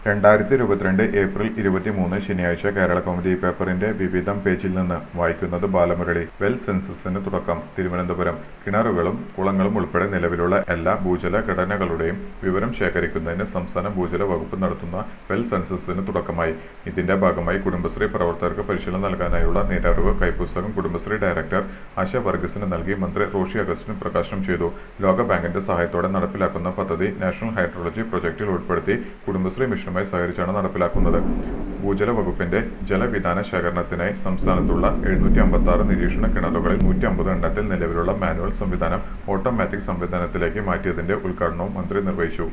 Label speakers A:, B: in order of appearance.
A: രണ്ടായിരത്തി ഇരുപത്തിരണ്ട് ഏപ്രിൽ ഇരുപത്തിമൂന്ന് ശനിയാഴ്ച കേരള കൗമുദി പേപ്പറിന്റെ വിവിധം പേജിൽ നിന്ന് വായിക്കുന്നത് ബാലമുരളി വെൽ സെൻസസിന് തുടക്കം തിരുവനന്തപുരം കിണറുകളും കുളങ്ങളും ഉൾപ്പെടെ നിലവിലുള്ള എല്ലാ ഭൂജല ഘടനകളുടെയും വിവരം ശേഖരിക്കുന്നതിന് സംസ്ഥാന ഭൂജല വകുപ്പ് നടത്തുന്ന വെൽ സെൻസസിന് തുടക്കമായി ഇതിന്റെ ഭാഗമായി കുടുംബശ്രീ പ്രവർത്തകർക്ക് പരിശീലനം നൽകാനായുള്ള നേരറിവ് കൈപ്പുസ്തകം കുടുംബശ്രീ ഡയറക്ടർ ആശ വർഗീസിന് നൽകി മന്ത്രി റോഷി അഗസ്റ്റിന് പ്രകാശനം ചെയ്തു ലോകബാങ്കിന്റെ സഹായത്തോടെ നടപ്പിലാക്കുന്ന പദ്ധതി നാഷണൽ ഹൈഡ്രോളജി പ്രൊജക്ടിൽ ഉൾപ്പെടുത്തി കുടുംബശ്രീ മിഷനുമായി സഹകരിച്ചാണ് നടപ്പിലാക്കുന്നത് ഭൂജല വകുപ്പിന്റെ ജലവിധാന ശേഖരണത്തിനായി സംസ്ഥാനത്തുള്ള എഴുന്നൂറ്റി അമ്പത്തി ആറ് നിരീക്ഷണ കിണറുകളിൽ നൂറ്റി അമ്പത് എണ്ണത്തിൽ നിലവിലുള്ള മാനുവൽ സംവിധാനം ഓട്ടോമാറ്റിക് സംവിധാനത്തിലേക്ക് മാറ്റിയതിന്റെ ഉദ്ഘാടനവും മന്ത്രി നിർവഹിച്ചു